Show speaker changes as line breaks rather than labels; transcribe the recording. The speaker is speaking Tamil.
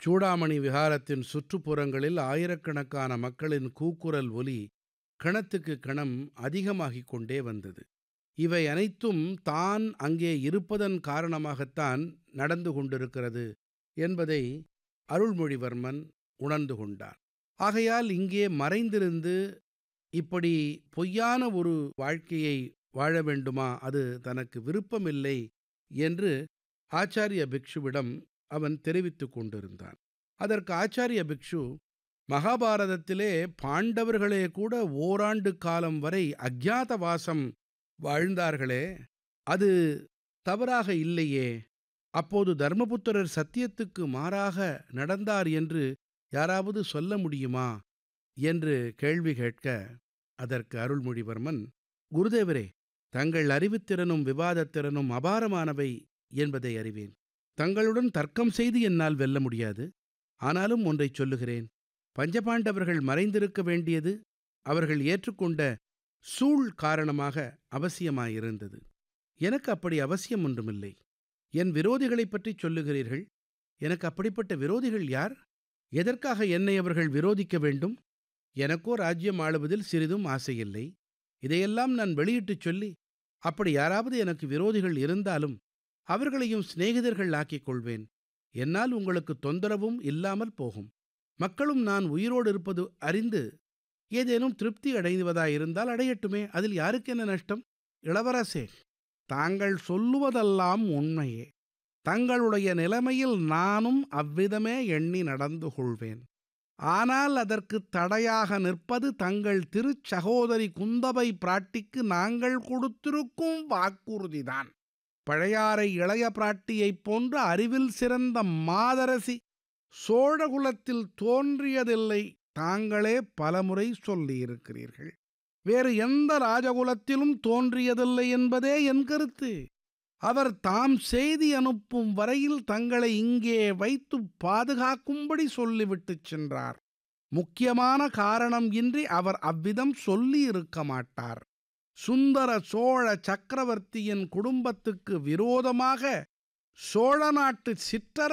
சூடாமணி விஹாரத்தின் சுற்றுப்புறங்களில் ஆயிரக்கணக்கான மக்களின் கூக்குரல் ஒலி கணத்துக்கு கணம் அதிகமாகிக் கொண்டே வந்தது இவை அனைத்தும் தான் அங்கே இருப்பதன் காரணமாகத்தான் நடந்து கொண்டிருக்கிறது என்பதை அருள்மொழிவர்மன் உணர்ந்து கொண்டான் ஆகையால் இங்கே மறைந்திருந்து இப்படி பொய்யான ஒரு வாழ்க்கையை வாழ வேண்டுமா அது தனக்கு விருப்பமில்லை என்று ஆச்சாரிய பிக்ஷுவிடம் அவன் தெரிவித்துக் கொண்டிருந்தான் அதற்கு ஆச்சாரிய பிக்ஷு மகாபாரதத்திலே பாண்டவர்களே கூட ஓராண்டு காலம் வரை அஜ்ஞாதவாசம் வாழ்ந்தார்களே அது தவறாக இல்லையே அப்போது தர்மபுத்திரர் சத்தியத்துக்கு மாறாக நடந்தார் என்று யாராவது சொல்ல முடியுமா என்று கேள்வி கேட்க அதற்கு அருள்மொழிவர்மன் குருதேவரே தங்கள் அறிவுத்திறனும் விவாதத்திறனும் அபாரமானவை என்பதை அறிவேன் தங்களுடன் தர்க்கம் செய்து என்னால் வெல்ல முடியாது ஆனாலும் ஒன்றைச் சொல்லுகிறேன் பஞ்சபாண்டவர்கள் மறைந்திருக்க வேண்டியது அவர்கள் ஏற்றுக்கொண்ட சூழ் காரணமாக அவசியமாயிருந்தது எனக்கு அப்படி அவசியம் ஒன்றுமில்லை என் விரோதிகளைப் பற்றிச் சொல்லுகிறீர்கள் எனக்கு அப்படிப்பட்ட விரோதிகள் யார் எதற்காக என்னை அவர்கள் விரோதிக்க வேண்டும் எனக்கோ ராஜ்யம் ஆளுவதில் சிறிதும் ஆசையில்லை இதையெல்லாம் நான் வெளியிட்டுச் சொல்லி அப்படி யாராவது எனக்கு விரோதிகள் இருந்தாலும் அவர்களையும் சிநேகிதர்கள் ஆக்கிக் கொள்வேன் என்னால் உங்களுக்கு தொந்தரவும் இல்லாமல் போகும் மக்களும் நான் உயிரோடு இருப்பது அறிந்து ஏதேனும் திருப்தி அடைவதாயிருந்தால் அடையட்டுமே அதில் யாருக்கு என்ன நஷ்டம் இளவரசே தாங்கள் சொல்லுவதெல்லாம் உண்மையே தங்களுடைய நிலைமையில் நானும் அவ்விதமே எண்ணி நடந்து கொள்வேன் ஆனால் அதற்கு தடையாக நிற்பது தங்கள் திருச்சகோதரி குந்தவை பிராட்டிக்கு நாங்கள் கொடுத்திருக்கும் வாக்குறுதிதான் பழையாறை இளைய பிராட்டியைப் போன்ற அறிவில் சிறந்த மாதரசி சோழகுலத்தில் தோன்றியதில்லை தாங்களே பலமுறை சொல்லியிருக்கிறீர்கள் வேறு எந்த ராஜகுலத்திலும் தோன்றியதில்லை என்பதே என் கருத்து அவர் தாம் செய்தி அனுப்பும் வரையில் தங்களை இங்கே வைத்து பாதுகாக்கும்படி சொல்லிவிட்டுச் சென்றார் முக்கியமான காரணம் இன்றி அவர் அவ்விதம் சொல்லி இருக்க மாட்டார் சுந்தர சோழ சக்கரவர்த்தியின் குடும்பத்துக்கு விரோதமாக சோழ நாட்டு சிற்றர